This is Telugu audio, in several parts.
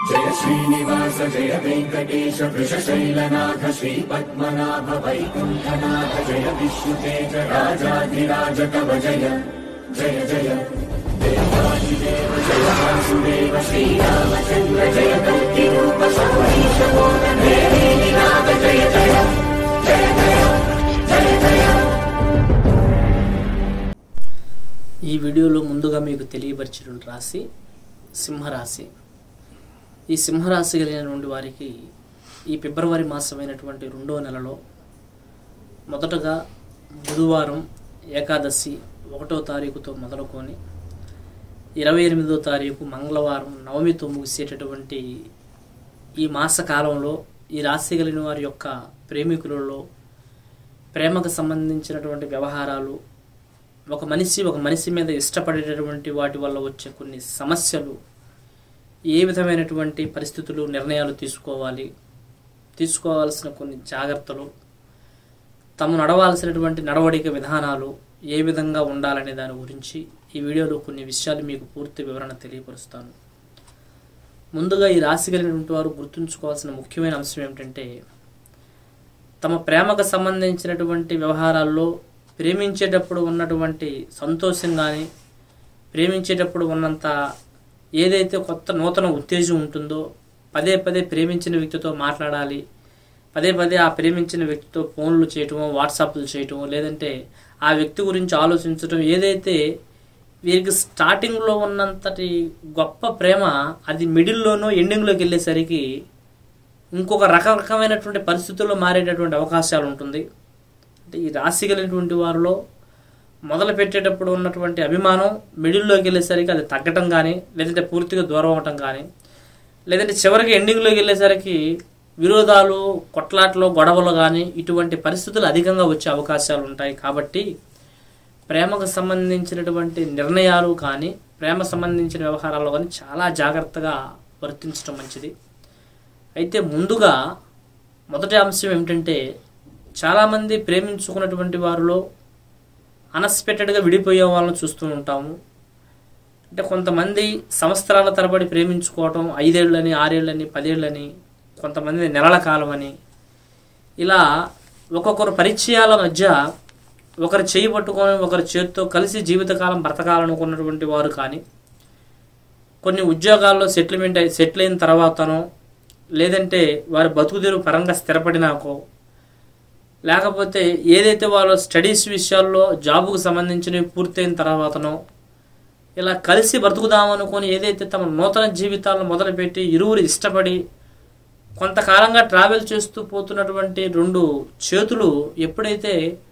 जय श्रीनिवास जय वेङ्कटेश वृषशैलनाथ श्रीपद्मनाभ वैकुण्ठनाथ जय विष्णुतेज राजाधिराज तव जय जय जय देवादिदेव जय वासुदेव श्रीरामचन्द्र जय कल्किरूप शौरीश मोदन देवीनाथ जय जय जय जय जय जय ఈ వీడియోలో ముందుగా మీకు తెలియపరిచిన రాశి సింహరాశి ఈ సింహరాశి కలిగినటువంటి వారికి ఈ ఫిబ్రవరి మాసమైనటువంటి రెండో నెలలో మొదటగా బుధవారం ఏకాదశి ఒకటో తారీఖుతో మొదలుకొని ఇరవై ఎనిమిదో తారీఖు మంగళవారం నవమితో ముగిసేటటువంటి ఈ మాస కాలంలో ఈ రాశి కలిగిన వారి యొక్క ప్రేమికులలో ప్రేమకు సంబంధించినటువంటి వ్యవహారాలు ఒక మనిషి ఒక మనిషి మీద ఇష్టపడేటటువంటి వాటి వల్ల వచ్చే కొన్ని సమస్యలు ఏ విధమైనటువంటి పరిస్థితులు నిర్ణయాలు తీసుకోవాలి తీసుకోవాల్సిన కొన్ని జాగ్రత్తలు తమ నడవాల్సినటువంటి నడవడిక విధానాలు ఏ విధంగా ఉండాలనే దాని గురించి ఈ వీడియోలో కొన్ని విషయాలు మీకు పూర్తి వివరణ తెలియపరుస్తాను ముందుగా ఈ రాశి కలిగినటువంటి వారు గుర్తుంచుకోవాల్సిన ముఖ్యమైన అంశం ఏమిటంటే తమ ప్రేమకు సంబంధించినటువంటి వ్యవహారాల్లో ప్రేమించేటప్పుడు ఉన్నటువంటి సంతోషం కానీ ప్రేమించేటప్పుడు ఉన్నంత ఏదైతే కొత్త నూతన ఉత్తేజం ఉంటుందో పదే పదే ప్రేమించిన వ్యక్తితో మాట్లాడాలి పదే పదే ఆ ప్రేమించిన వ్యక్తితో ఫోన్లు చేయటమో వాట్సాప్లు చేయటమో లేదంటే ఆ వ్యక్తి గురించి ఆలోచించడం ఏదైతే వీరికి స్టార్టింగ్లో ఉన్నంతటి గొప్ప ప్రేమ అది మిడిల్లోనో ఎండింగ్లోకి వెళ్ళేసరికి ఇంకొక రకరకమైనటువంటి పరిస్థితుల్లో మారేటటువంటి అవకాశాలు ఉంటుంది అంటే ఈ రాశి కలిగినటువంటి వారిలో మొదలు పెట్టేటప్పుడు ఉన్నటువంటి అభిమానం మిడిల్లోకి వెళ్ళేసరికి అది తగ్గటం కానీ లేదంటే పూర్తిగా దూరం అవటం కానీ లేదంటే చివరికి ఎండింగ్లోకి వెళ్ళేసరికి విరోధాలు కొట్లాట్లు గొడవలు కానీ ఇటువంటి పరిస్థితులు అధికంగా వచ్చే అవకాశాలు ఉంటాయి కాబట్టి ప్రేమకు సంబంధించినటువంటి నిర్ణయాలు కానీ ప్రేమ సంబంధించిన వ్యవహారాలు కానీ చాలా జాగ్రత్తగా వర్తించడం మంచిది అయితే ముందుగా మొదటి అంశం ఏమిటంటే చాలామంది ప్రేమించుకున్నటువంటి వారిలో అన్ఎక్స్పెక్టెడ్గా విడిపోయే వాళ్ళని చూస్తూ ఉంటాము అంటే కొంతమంది సంవత్సరాల తరబడి ప్రేమించుకోవటం ఐదేళ్ళని ఆరేళ్ళని పదేళ్ళని కొంతమంది నెలల కాలం అని ఇలా ఒక్కొక్కరు పరిచయాల మధ్య ఒకరు చేయి పట్టుకొని ఒకరి చేతితో కలిసి జీవితకాలం బ్రతకాలనుకున్నటువంటి వారు కానీ కొన్ని ఉద్యోగాల్లో సెటిల్మెంట్ అయి సెటిల్ అయిన తర్వాతనో లేదంటే వారి బతుకుదెరువు పరంగా స్థిరపడినాకో లేకపోతే ఏదైతే వాళ్ళ స్టడీస్ విషయాల్లో జాబుకు సంబంధించినవి పూర్తయిన తర్వాతనో ఇలా కలిసి బ్రతుకుదామనుకొని ఏదైతే తమ నూతన జీవితాలను మొదలుపెట్టి ఇరువురు ఇష్టపడి కొంతకాలంగా ట్రావెల్ చేస్తూ పోతున్నటువంటి రెండు చేతులు ఎప్పుడైతే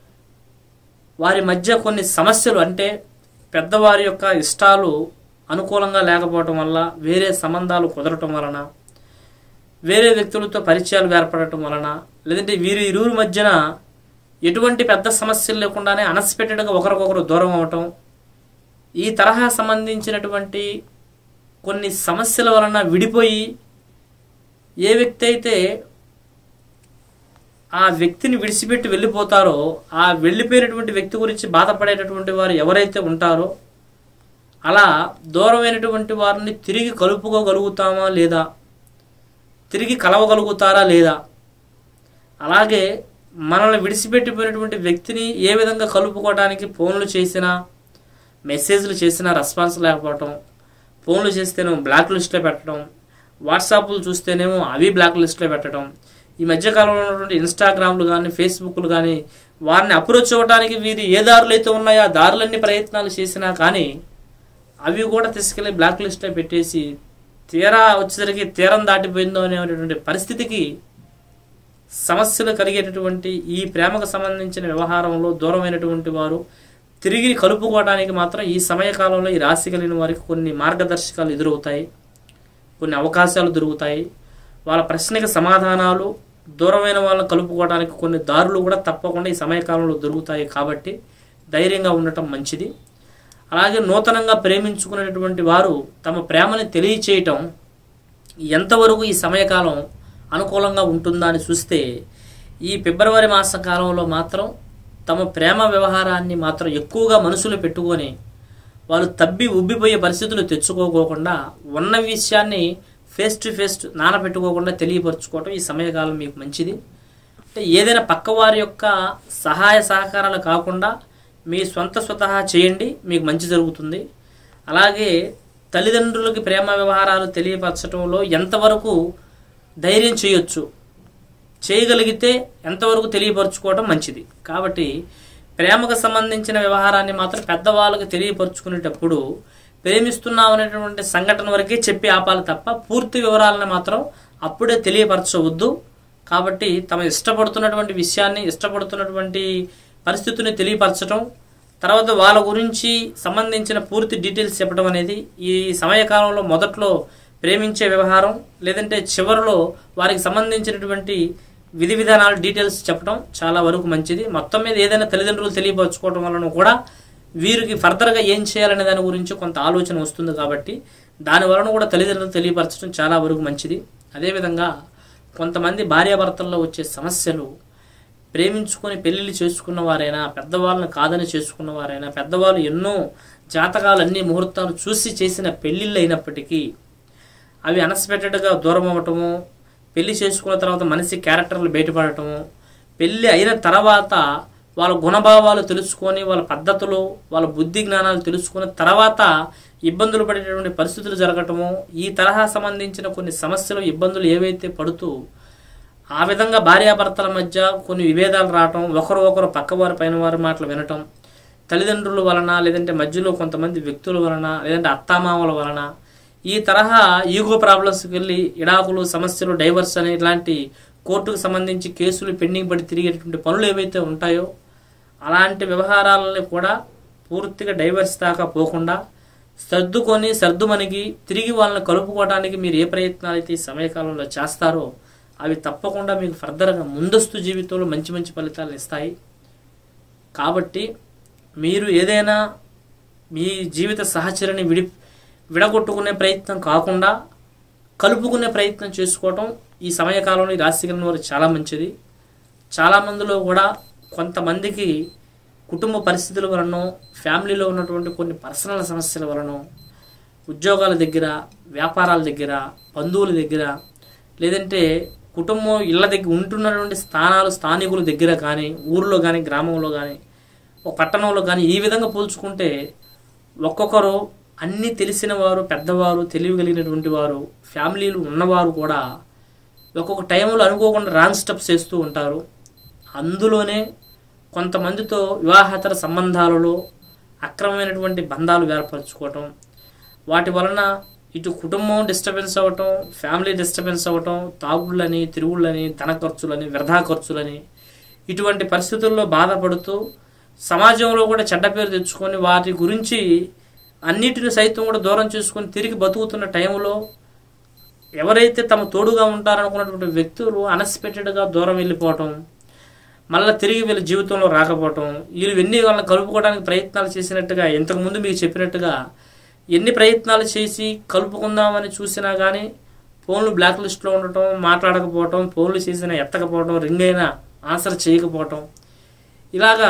వారి మధ్య కొన్ని సమస్యలు అంటే పెద్దవారి యొక్క ఇష్టాలు అనుకూలంగా లేకపోవటం వల్ల వేరే సంబంధాలు కుదరటం వలన వేరే వ్యక్తులతో పరిచయాలు ఏర్పడటం వలన లేదంటే వీరి ఇరువురి మధ్యన ఎటువంటి పెద్ద సమస్యలు లేకుండానే అన్ఎక్స్పెక్టెడ్గా ఒకరికొకరు దూరం అవటం ఈ తరహా సంబంధించినటువంటి కొన్ని సమస్యల వలన విడిపోయి ఏ వ్యక్తి అయితే ఆ వ్యక్తిని విడిచిపెట్టి వెళ్ళిపోతారో ఆ వెళ్ళిపోయినటువంటి వ్యక్తి గురించి బాధపడేటటువంటి వారు ఎవరైతే ఉంటారో అలా దూరమైనటువంటి వారిని తిరిగి కలుపుకోగలుగుతామా లేదా తిరిగి కలవగలుగుతారా లేదా అలాగే మనల్ని విడిచిపెట్టిపోయినటువంటి వ్యక్తిని ఏ విధంగా కలుపుకోవడానికి ఫోన్లు చేసినా మెసేజ్లు చేసినా రెస్పాన్స్ లేకపోవటం ఫోన్లు చేస్తేనేమో బ్లాక్ లిస్ట్లో పెట్టడం వాట్సాప్లు చూస్తేనేమో అవి బ్లాక్ లిస్ట్లో పెట్టడం ఈ మధ్యకాలంలో ఉన్నటువంటి ఇన్స్టాగ్రామ్లు కానీ ఫేస్బుక్లు కానీ వారిని అప్రోచ్ అవ్వడానికి వీరు ఏ దారులు అయితే ఉన్నాయో ఆ దారులన్నీ ప్రయత్నాలు చేసినా కానీ అవి కూడా తీసుకెళ్లి బ్లాక్ లిస్ట్లో పెట్టేసి తీరా వచ్చేసరికి తీరం దాటిపోయిందో అనేటువంటి పరిస్థితికి సమస్యలు కలిగేటటువంటి ఈ ప్రేమకు సంబంధించిన వ్యవహారంలో దూరమైనటువంటి వారు తిరిగి కలుపుకోవడానికి మాత్రం ఈ సమయకాలంలో ఈ రాశి కలిగిన వారికి కొన్ని మార్గదర్శకాలు ఎదురవుతాయి కొన్ని అవకాశాలు దొరుకుతాయి వాళ్ళ ప్రశ్నకి సమాధానాలు దూరమైన వాళ్ళని కలుపుకోవడానికి కొన్ని దారులు కూడా తప్పకుండా ఈ సమయకాలంలో దొరుకుతాయి కాబట్టి ధైర్యంగా ఉండటం మంచిది అలాగే నూతనంగా ప్రేమించుకునేటటువంటి వారు తమ ప్రేమని తెలియచేయటం ఎంతవరకు ఈ సమయకాలం అనుకూలంగా ఉంటుందా అని చూస్తే ఈ ఫిబ్రవరి మాస కాలంలో మాత్రం తమ ప్రేమ వ్యవహారాన్ని మాత్రం ఎక్కువగా మనసులో పెట్టుకొని వాళ్ళు తబ్బి ఉబ్బిపోయే పరిస్థితులు తెచ్చుకోకోకుండా ఉన్న విషయాన్ని ఫేస్ టు ఫేస్ నానబెట్టుకోకుండా తెలియపరచుకోవటం ఈ సమయకాలం మీకు మంచిది అంటే ఏదైనా పక్కవారి యొక్క సహాయ సహకారాలు కాకుండా మీ సొంత స్వతహా చేయండి మీకు మంచి జరుగుతుంది అలాగే తల్లిదండ్రులకి ప్రేమ వ్యవహారాలు తెలియపరచడంలో ఎంతవరకు ధైర్యం చేయొచ్చు చేయగలిగితే ఎంతవరకు తెలియపరచుకోవడం మంచిది కాబట్టి ప్రేమకు సంబంధించిన వ్యవహారాన్ని మాత్రం పెద్దవాళ్ళకి తెలియపరచుకునేటప్పుడు ప్రేమిస్తున్నాం అనేటువంటి సంఘటన వరకే చెప్పి ఆపాలి తప్ప పూర్తి వివరాలను మాత్రం అప్పుడే తెలియపరచవద్దు కాబట్టి తమ ఇష్టపడుతున్నటువంటి విషయాన్ని ఇష్టపడుతున్నటువంటి పరిస్థితిని తెలియపరచడం తర్వాత వాళ్ళ గురించి సంబంధించిన పూర్తి డీటెయిల్స్ చెప్పడం అనేది ఈ సమయకాలంలో మొదట్లో ప్రేమించే వ్యవహారం లేదంటే చివరిలో వారికి సంబంధించినటువంటి విధి విధానాలు డీటెయిల్స్ చెప్పడం చాలా వరకు మంచిది మొత్తం మీద ఏదైనా తల్లిదండ్రులు తెలియపరచుకోవడం వలన కూడా వీరికి ఫర్దర్గా ఏం చేయాలనే దాని గురించి కొంత ఆలోచన వస్తుంది కాబట్టి దాని వలన కూడా తల్లిదండ్రులు తెలియపరచడం చాలా వరకు మంచిది అదేవిధంగా కొంతమంది భార్యాభర్తల్లో వచ్చే సమస్యలు ప్రేమించుకొని పెళ్లిళ్ళు చేసుకున్న వారైనా పెద్దవాళ్ళని కాదని చేసుకున్న వారైనా పెద్దవాళ్ళు ఎన్నో జాతకాలు అన్ని ముహూర్తాలు చూసి చేసిన పెళ్లిళ్ళు అయినప్పటికీ అవి అన్ఎక్స్పెక్టెడ్గా దూరం అవ్వటము పెళ్లి చేసుకున్న తర్వాత మనిషి క్యారెక్టర్లు బయటపడటము పెళ్లి అయిన తర్వాత వాళ్ళ గుణభావాలు తెలుసుకొని వాళ్ళ పద్ధతులు వాళ్ళ బుద్ధి జ్ఞానాలు తెలుసుకున్న తర్వాత ఇబ్బందులు పడేటటువంటి పరిస్థితులు జరగటము ఈ తరహా సంబంధించిన కొన్ని సమస్యలు ఇబ్బందులు ఏవైతే పడుతూ ఆ విధంగా భార్యాభర్తల మధ్య కొన్ని విభేదాలు రావటం ఒకరు ఒకరు పక్కవారి పైన వారి మాటలు వినటం తల్లిదండ్రుల వలన లేదంటే మధ్యలో కొంతమంది వ్యక్తుల వలన లేదంటే అత్తామామల వలన ఈ తరహా ఈగో ప్రాబ్లమ్స్కి వెళ్ళి ఇడాకులు సమస్యలు డైవర్స్ అనే ఇలాంటి కోర్టుకు సంబంధించి కేసులు పెండింగ్ పడి తిరిగేటువంటి పనులు ఏవైతే ఉంటాయో అలాంటి వ్యవహారాలని కూడా పూర్తిగా డైవర్స్ దాకా పోకుండా సర్దుకొని సర్దుమణిగి తిరిగి వాళ్ళని కలుపుకోవడానికి మీరు ఏ ప్రయత్నాలు అయితే ఈ సమయకాలంలో చేస్తారో అవి తప్పకుండా మీకు ఫర్దర్గా ముందస్తు జీవితంలో మంచి మంచి ఫలితాలు ఇస్తాయి కాబట్టి మీరు ఏదైనా మీ జీవిత సహచరిని విడి విడగొట్టుకునే ప్రయత్నం కాకుండా కలుపుకునే ప్రయత్నం చేసుకోవటం ఈ సమయకాలంలో ఈ రాశి కలిగిన వారు చాలా మంచిది చాలా మందిలో కూడా కొంతమందికి కుటుంబ పరిస్థితుల వలన ఫ్యామిలీలో ఉన్నటువంటి కొన్ని పర్సనల్ సమస్యల వలన ఉద్యోగాల దగ్గర వ్యాపారాల దగ్గర బంధువుల దగ్గర లేదంటే కుటుంబం ఇళ్ళ దగ్గర ఉంటున్నటువంటి స్థానాలు స్థానికుల దగ్గర కానీ ఊరిలో కానీ గ్రామంలో కానీ ఒక పట్టణంలో కానీ ఈ విధంగా పోల్చుకుంటే ఒక్కొక్కరు అన్నీ తెలిసిన వారు పెద్దవారు తెలియగలిగినటువంటి వారు ఫ్యామిలీలు ఉన్నవారు కూడా ఒక్కొక్క టైంలో అనుకోకుండా రాంగ్ స్టెప్స్ చేస్తూ ఉంటారు అందులోనే కొంతమందితో వివాహేతర సంబంధాలలో అక్రమమైనటువంటి బంధాలు ఏర్పరచుకోవటం వాటి వలన ఇటు కుటుంబం డిస్టర్బెన్స్ అవ్వటం ఫ్యామిలీ డిస్టర్బెన్స్ అవ్వటం తాగుళ్ళని తిరుగుళ్ళని ధన ఖర్చులని వృధా ఖర్చులని ఇటువంటి పరిస్థితుల్లో బాధపడుతూ సమాజంలో కూడా చెడ్డ పేరు తెచ్చుకొని వాటి గురించి అన్నిటిని సైతం కూడా దూరం చేసుకొని తిరిగి బతుకుతున్న టైంలో ఎవరైతే తమ తోడుగా ఉంటారనుకున్నటువంటి వ్యక్తులు అన్ఎక్స్పెక్టెడ్గా దూరం వెళ్ళిపోవటం మళ్ళీ తిరిగి వీళ్ళ జీవితంలో రాకపోవటం వీళ్ళు ఎన్ని వాళ్ళని కలుపుకోవడానికి ప్రయత్నాలు చేసినట్టుగా ఇంతకుముందు మీకు చెప్పినట్టుగా ఎన్ని ప్రయత్నాలు చేసి కలుపుకుందామని చూసినా కానీ ఫోన్లు బ్లాక్ లిస్ట్లో ఉండటం మాట్లాడకపోవటం ఫోన్లు చేసినా ఎత్తకపోవటం రింగ్ అయినా ఆన్సర్ చేయకపోవటం ఇలాగా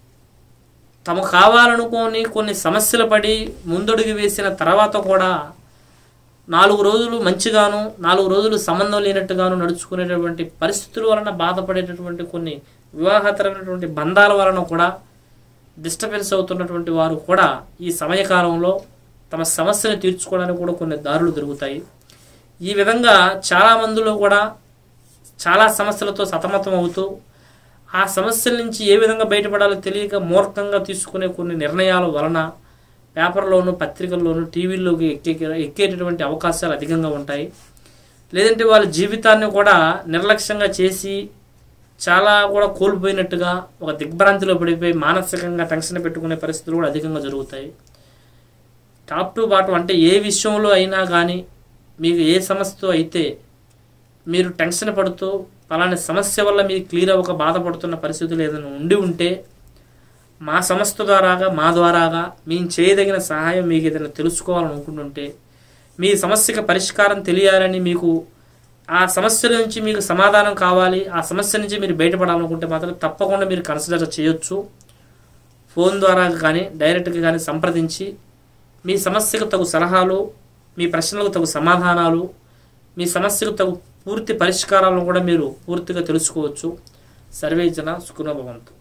తమ కావాలనుకొని కొన్ని సమస్యలు పడి ముందడుగు వేసిన తర్వాత కూడా నాలుగు రోజులు మంచిగాను నాలుగు రోజులు సంబంధం లేనట్టుగాను నడుచుకునేటటువంటి పరిస్థితుల వలన బాధపడేటటువంటి కొన్ని వివాహతరమైనటువంటి బంధాల వలన కూడా డిస్టర్బెన్స్ అవుతున్నటువంటి వారు కూడా ఈ సమయకాలంలో తమ సమస్యను తీర్చుకోవడానికి కూడా కొన్ని దారులు దొరుకుతాయి ఈ విధంగా చాలా మందిలో కూడా చాలా సమస్యలతో సతమతం అవుతూ ఆ సమస్యల నుంచి ఏ విధంగా బయటపడాలో తెలియక మూర్ఖంగా తీసుకునే కొన్ని నిర్ణయాల వలన పేపర్లోను పత్రికల్లోను టీవీల్లోకి ఎక్కే ఎక్కేటటువంటి అవకాశాలు అధికంగా ఉంటాయి లేదంటే వాళ్ళ జీవితాన్ని కూడా నిర్లక్ష్యంగా చేసి చాలా కూడా కోల్పోయినట్టుగా ఒక దిగ్భ్రాంతిలో పడిపోయి మానసికంగా టెన్షన్ పెట్టుకునే పరిస్థితులు కూడా అధికంగా జరుగుతాయి టాప్ టు బాటం అంటే ఏ విషయంలో అయినా కానీ మీకు ఏ సమస్యతో అయితే మీరు టెన్షన్ పడుతూ పలాని సమస్య వల్ల మీరు క్లియర్ అవ్వక బాధపడుతున్న పరిస్థితులు ఏదైనా ఉండి ఉంటే మా సంస్థ ద్వారాగా మా ద్వారాగా మేము చేయదగిన సహాయం మీకు ఏదైనా తెలుసుకోవాలని అనుకుంటుంటే మీ సమస్యకి పరిష్కారం తెలియాలని మీకు ఆ సమస్య నుంచి మీకు సమాధానం కావాలి ఆ సమస్య నుంచి మీరు బయటపడాలనుకుంటే మాత్రం తప్పకుండా మీరు కన్సిడర్ చేయొచ్చు ఫోన్ ద్వారా కానీ డైరెక్ట్గా కానీ సంప్రదించి మీ సమస్యకు తగు సలహాలు మీ ప్రశ్నలకు తగు సమాధానాలు మీ సమస్యకు తగు పూర్తి పరిష్కారాలను కూడా మీరు పూర్తిగా తెలుసుకోవచ్చు సర్వే జన సుఖనోభవంతు